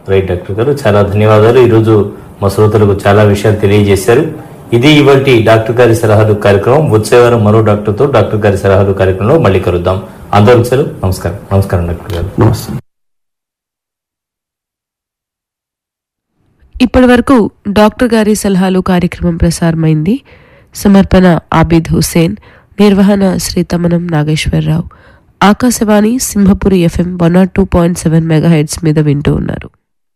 right doctor గారు చాలా ధన్యవాదాలు ఈరోజు మా శ్రోతలకు చాలా విషయాలు తెలియజేశారు ఇది ఇవాటి డాక్టర్ గారి సలహాలు కార్యక్రమం వచ్చే వారం మరో డాక్టర్తో డాక్టర్ గారి సలహాలు కార్యక్రమంలో మళ్ళీ కలుద్దాం అందరూ సెలవు నమస్కారం నమస్కారం డాక్టర్ గారు నమస్తే ఇప్పటి వరకు డాక్టర్ గారి సలహాలు కార్యక్రమం ప్రసారమైంది సమర్పణ ఆబిద్ హుసేన్ నిర్వహణ Shri Thamanam Nageswara Rao Akashvani Simhapuri FM one naught two point seven megahertz మీద వింటూ ఉన్నారు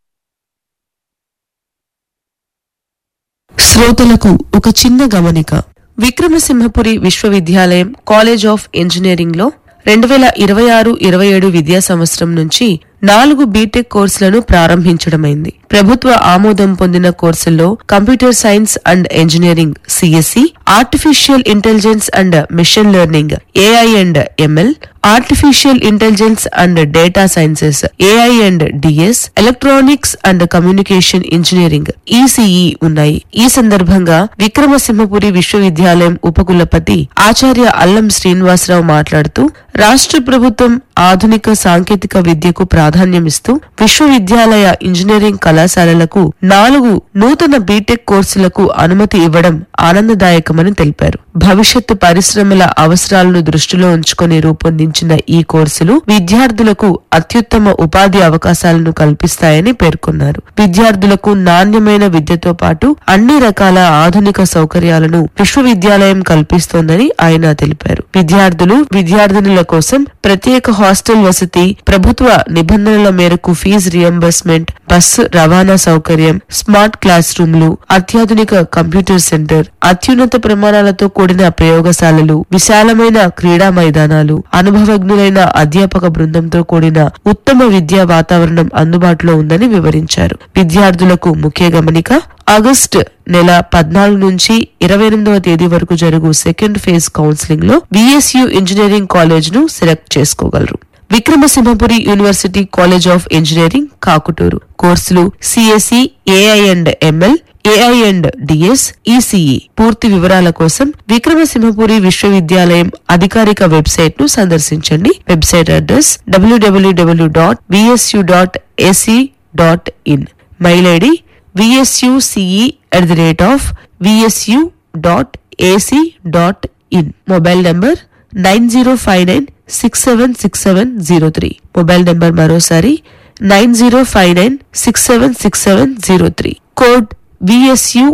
శ్రోతలకు ఒక చిన్న గమనిక విక్రమసింహపురి విశ్వవిద్యాలయం కాలేజ్ ఆఫ్ ఇంజనీరింగ్ లో రెండు వేల ఇరవై ఆరు ఇరవై ఏడు విద్యా సంవత్సరం నుంచి నాలుగు బీటెక్ కోర్సులను ప్రారంభించడమైంది ప్రభుత్వ ఆమోదం పొందిన కోర్సుల్లో computer science and engineering CSE artificial intelligence and machine learning AI and ML artificial intelligence and data sciences AI and DS electronics and communication engineering ECE ఉన్నాయి ఈ సందర్భంగా విక్రమసింహపురి విశ్వవిద్యాలయం ఉపకులపతి ఆచార్య అల్లం శ్రీనివాసరావు మాట్లాడుతూ రాష్ట్ర ప్రభుత్వం ఆధునిక సాంకేతిక విద్యకు ప్రాధాన్యమిస్తూ విశ్వవిద్యాలయ ఇంజనీరింగ్ కళాశాలలకు నాలుగు నూతన బీటెక్ కోర్సులకు అనుమతి ఇవ్వడం ఆనందదాయకమని తెలిపారు భవిష్యత్తు పరిశ్రమల అవసరాలను దృష్టిలో ఉంచుకొని రూపొందించిన ఈ కోర్సులు విద్యార్థులకు అత్యుత్తమ ఉపాధి అవకాశాలను కల్పిస్తాయని పేర్కొన్నారు విద్యార్థులకు నాణ్యమైన విద్యతో పాటు అన్ని రకాల ఆధునిక సౌకర్యాలను విశ్వవిద్యాలయం కల్పిస్తోందని ఆయన తెలిపారు విద్యార్థులు విద్యార్థినుల కోసం ప్రత్యేక హాస్టల్ వసతి ప్రభుత్వ నిబంధనల మేరకు ఫీజు రియంబర్స్మెంట్ బస్సు రవాణా సౌకర్యం స్మార్ట్ క్లాస్ రూమ్లు అత్యాధునిక కంప్యూటర్ సెంటర్ అత్యున్నత ప్రమాణాలతో కూడిన ప్రయోగశాలలు విశాలమైన క్రీడా మైదానాలు అనుభవజ్ఞులైన అధ్యాపక బృందంతో కూడిన ఉత్తమ విద్యా వాతావరణం అందుబాటులో ఉందని వివరించారు విద్యార్థులకు ముఖ్య గమనిక ఆగస్టు నెల పద్నాలుగు నుంచి ఇరవై ఎనిమిదవ తేదీ వరకు జరుగు సెకండ్ ఫేజ్ కౌన్సిలింగ్ లో విఎస్యు ఇంజనీరింగ్ కాలేజ్ ను సెలెక్ట్ చేసుకోగలరు Vikrama Simhapuri university college of engineering Kakutur కోర్సులు CSE AI and ML AI and DS ECE పూర్తి వివరాల కోసం విక్రమసింహపురి విశ్వవిద్యాలయం అధికారిక వెబ్సైట్ ను సందర్శించండి website address WWW dot VSU dot AC dot in mail ID VSUCE at the rate of VSU dot AC dot in mobile number nine zero five nine six seven six seven zero three mobile number మరోసారి nine zero five nine six seven six seven zero three code VSU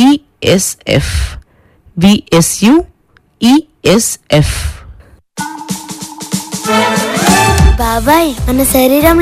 ESF VSU ESF బాబాయ్ మన శరీరంలో